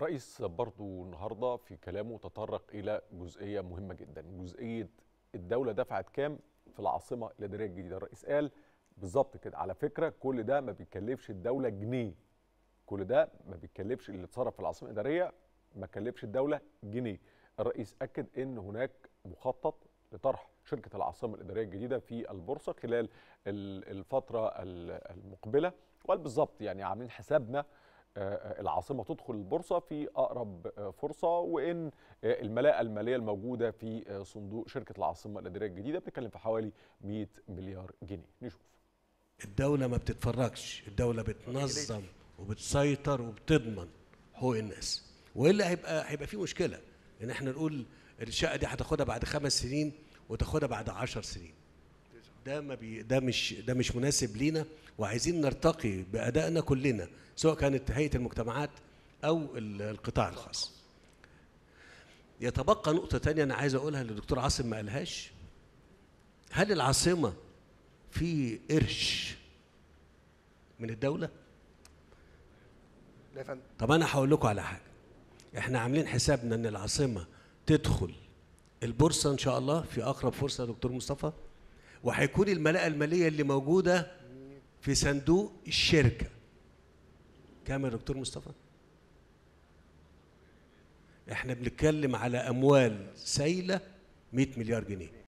الرئيس برضو النهارده في كلامه تطرق الى جزئيه مهمه جدا جزئيه الدوله دفعت كام في العاصمه الاداريه الجديده الرئيس قال بالظبط كده على فكره كل ده ما بيكلفش الدوله جنيه كل ده ما بيكلفش اللي اتصرف في العاصمه الاداريه ما كلفش الدوله جنيه الرئيس اكد ان هناك مخطط لطرح شركه العاصمه الاداريه الجديده في البورصه خلال ال- الفتره ال- المقبله وقال بالظبط يعني عاملين حسابنا آه، العاصمه تدخل البورصه في اقرب آه، فرصه وان آه، الملاءه الماليه الموجوده في آه، صندوق شركه العاصمه الاداريه الجديده بنتكلم في حوالي 100 مليار جنيه نشوف الدولة ما بتتفرجش الدولة بتنظم وبتسيطر وبتضمن حقوق الناس والا هيبقى هيبقى في مشكلة ان احنا نقول الشقة دي هتاخدها بعد خمس سنين وتاخدها بعد عشر سنين ده ما بي ده مش ده مش مناسب لينا وعايزين نرتقي بأدائنا كلنا سواء كانت هيئة المجتمعات أو ال- القطاع الخاص يتبقى نقطة تانية أنا عايز أقولها للدكتور عاصم ما قالهاش هل العاصمة في قرش من الدولة؟ لا يا فندم طب أنا هقول لكم على حاجة إحنا عاملين حسابنا إن العاصمة تدخل البورصة إن شاء الله في أقرب فرصة يا دكتور مصطفى وهيكون الملاءة المالية اللي موجودة في صندوق الشركة كام يا دكتور مصطفى؟ احنا بنتكلم على اموال سايله 100 مليار جنيه